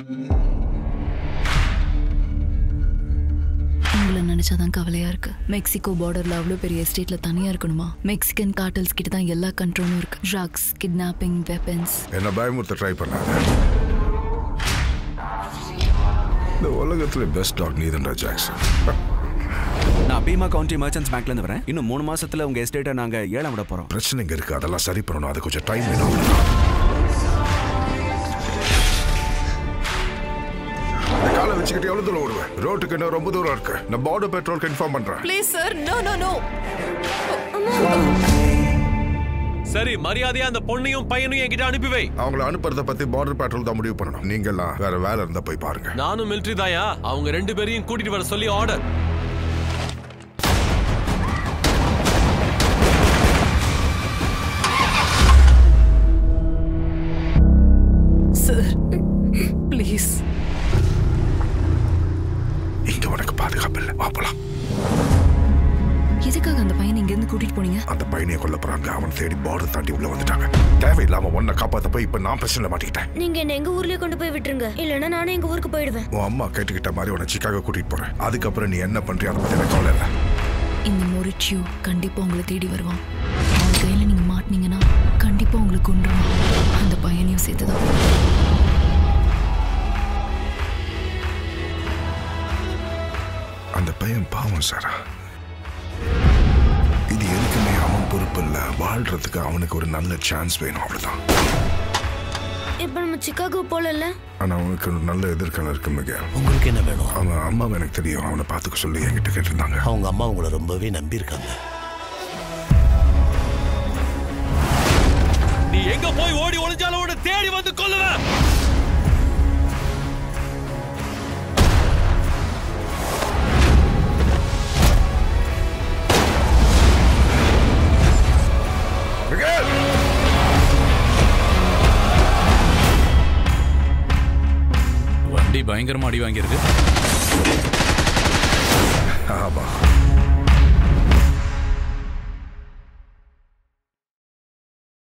உங்களை நினைச்சாதான் கவலையா இருக்கு மெக்சிகோ பார்டர்ல அவ்வளோ பெரிய எஸ்டேட்ல தனியா இருக்கணுமா மெக்சிகன் கார்டல்ஸ் கிட்ட தான் எல்லா கண்ட்ரோலும் இருக்கு ட்ரக்ஸ் கிட்னாப்பிங் வெப்பன்ஸ் என்ன பயமுறுத்த ட்ரை பண்ணாத இந்த உலகத்துல பெஸ்ட் டாக் நீதன்டா ஜாக்சன் நான் பீமா கவுண்டி மர்ச்சன்ட்ஸ் பேங்க்ல இருந்து வரேன் இன்னும் மூணு மாசத்துல உங்க எஸ்டேட்டை நாங்க ஏலம் விட போறோம் பிரச்சனைங்க இருக்கு அதெல்லாம் சரி பண்ணணும் அது கொஞ்சம் டைம் வேணும் இந்த காலை வச்சுக்கிட்டு எவ்வளவு தூரம் ஓடுவேன் ரோட்டுக்கு இன்னும் ரொம்ப தூரம் இருக்கு நான் பார்டர் பெட்ரோல் இன்ஃபார்ம் பண்றேன் please sir no no no சரி மரியாதையா அந்த பொண்ணையும் பையனையும் என்கிட்ட அனுப்பி வை அவங்கள அனுப்புறத பத்தி பார்டர் பெட்ரோல் தான் முடிவு பண்ணணும் நீங்கெல்லாம் வேற வேலை இருந்தா போய் பாருங்க நானும் மிலிட்டரி தாயா அவங்க ரெண்டு பேரையும் கூட்டிட்டு வர சொல்லி ஆர்டர் சார் ப்ளீஸ் இங்க உனக்கு பாதுகாப்பு இல்லை வா போலாம் எதுக்காக அந்த பையனை இங்க இருந்து கூட்டிட்டு போனீங்க அந்த பையனைய கொல்ல போறாங்க அவன் தேடி பார்டர் தாண்டி உள்ள வந்துட்டாங்க தேவையில்லாம ஒன்ன காப்பாத்த போய் இப்ப நான் பிரச்சனை மாட்டிக்கிட்டேன் நீங்க என்ன எங்க ஊர்லயே கொண்டு போய் விட்டுருங்க இல்லைன்னா நானும் எங்க ஊருக்கு போயிடுவேன் உன் அம்மா கேட்டுக்கிட்ட மாதிரி உன்னை சிக்காகோ கூட்டிட்டு போறேன் அதுக்கப்புறம் நீ என்ன பண்றியோ அதை பத்தி எனக்கு கவலை இல்லை இந்த மொரிச்சியோ கண்டிப்பா உங்களை தேடி வருவான் அவன் கையில நீங்க மாட்டினீங்கன்னா கண்டிப்பா உங்களை கொண்டுருவான் அந்த பையனையும் சேர்த்துதான் அந்த பையன் பாவம் சாரா இது எதுக்குமே அவன் பொறுப்பு இல்ல வாழ்றதுக்கு அவனுக்கு ஒரு நல்ல சான்ஸ் வேணும் அவ்வளவுதான் இப்ப நம்ம சிக்காகோ போலல்ல ஆனா அவனுக்கு ஒரு நல்ல எதிர்காலம் இருக்கு மிக உங்களுக்கு என்ன வேணும் அவன் அம்மாவை எனக்கு தெரியும் அவனை பார்த்துக்க சொல்லி என்கிட்ட கேட்டிருந்தாங்க அவங்க அம்மா உங்களை ரொம்பவே நம்பியிருக்காங்க நீ எங்க போய் ஓடி ஒளிஞ்சாலும் உன்னை தேடி வந்து கொல்லுவேன் மிகேல்! வண்டி பயங்கரமா அடி வாங்கியிருக்கு ஆமா